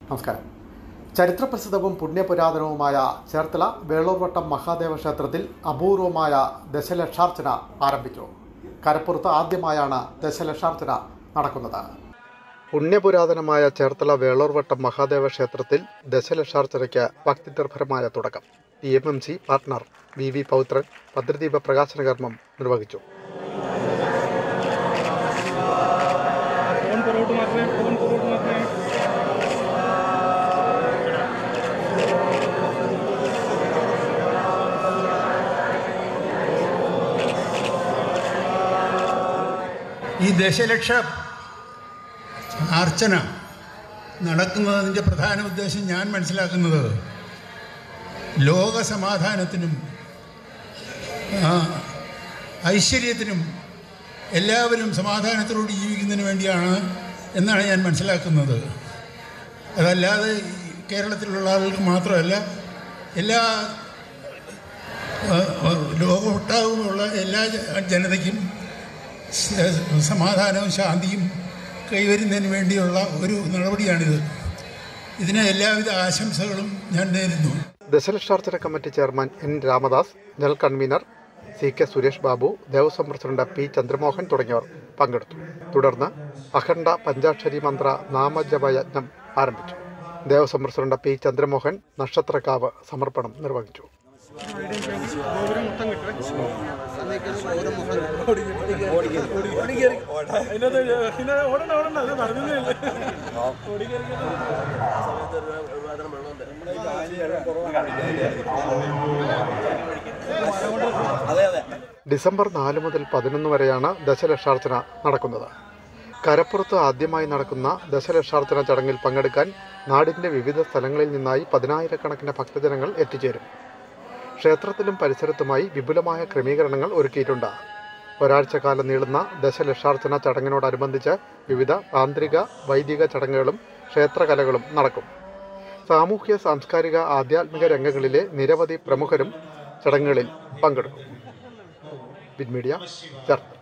നമസ്കാരം ചരിത്രപ്രസിദ്ധവും പുണ്യപുരാതനവുമായ ചേർത്തല വേളൂർവട്ടം മഹാദേവ ക്ഷേത്രത്തിൽ അപൂർവമായ ദശലക്ഷാർച്ചന ആരംഭിച്ചു കരപ്പുറത്ത് ആദ്യമായാണ് ദശലക്ഷാർച്ചന നടക്കുന്നത് പുണ്യപുരാതനമായ ചേർത്തല വേളൂർവട്ടം മഹാദേവ ക്ഷേത്രത്തിൽ ദശലക്ഷാർച്ചനയ്ക്ക് ഭക്തിനിർഭരമായ തുടക്കം T M M C partner V V പൗത്രൻ ഭദ്രദീപ പ്രകാശന കർമ്മം നിർവഹിച്ചു फोन पुरवठा मात्र फोन पुरवठा मात्र ഈ ദശലക്ഷ അർച്ചന നടക്കുന്നതിൻ്റെ പ്രധാന ഉദ്ദേശം ഞാൻ മനസ്സിലാക്കുന്നത് ലോക സമാധാനത്തിനും ആ, ഐശ്വര്യത്തിനും എല്ലാവരും സമാധാനത്തോട് ജീവിക്കുന്നതിന് വേണ്ടിയാണ് എന്നാണ് ഞാൻ മനസ്സിലാക്കുന്നത് അതല്ലാതെ ഈ കേരളത്തിലുള്ള ആളുകൾക്ക് മാത്രമല്ല എല്ലാ ആ, ആ, ലോകമൊട്ടാകുമുള്ള എല്ലാ ജ- ജനതയ്ക്കും സ- സമാധാനവും ശാന്തിയും കൈവരുന്നതിന് വേണ്ടിയുള്ള ഒരു നടപടിയാണിത് ഇതിന് എല്ലാവിധ ആശംസകളും ഞാൻ നേരുന്നു ദശലക്ഷാർച്ചന committee chairman N Ramadas general convener C K Suresh Babu Devaswom president P Chandramohan തുടങ്ങിയവർ പങ്കെടുത്തു തുടർന്ന് അഖണ്ഡ പഞ്ചാക്ഷരി മന്ത്ര നാമജപയജ്ഞം ആരംഭിച്ചു ദേവസ്വം പ്രസിഡന്റ് പി ചന്ദ്രമോഹൻ നക്ഷത്രക്കാവ് സമർപ്പണം നിർവഹിച്ചു അതിനകത്ത് ഇതിനകത്ത് ഓടണ്ട ഓടണ്ട അത് പറഞ്ഞതേ ഇല്ല ഡിസംബർ നാല് മുതൽ പതിനൊന്ന് വരെയാണ് ദശലക്ഷാർച്ചന നടക്കുന്നത് കരപ്പുറത്ത് ആദ്യമായി നടക്കുന്ന ദശലക്ഷാർച്ചന ചടങ്ങിൽ പങ്കെടുക്കാൻ നാടിന്റെ വിവിധ സ്ഥലങ്ങളിൽ നിന്നായി പതിനായിരക്കണക്കിന് ഭക്തജനങ്ങൾ എത്തിച്ചേരും ക്ഷേത്രത്തിലും പരിസരത്തുമായി വിപുലമായ ക്രമീകരണങ്ങൾ ഒരുക്കിയിട്ടുണ്ട് ഒരാഴ്ചക്കാലം നീളുന്ന ദശലക്ഷാർച്ചന ചടങ്ങിനോടനുബന്ധിച്ച് വിവിധ താന്ത്രിക വൈദിക ചടങ്ങുകളും ക്ഷേത്രകലകളും നടക്കും സാമൂഹ്യ സാംസ്കാരിക ആധ്യാത്മിക രംഗങ്ങളിലെ നിരവധി പ്രമുഖരും ചടങ്ങുകളിൽ പങ്കെടുക്കും ബിഗ് മീഡിയ ചേർത്ത്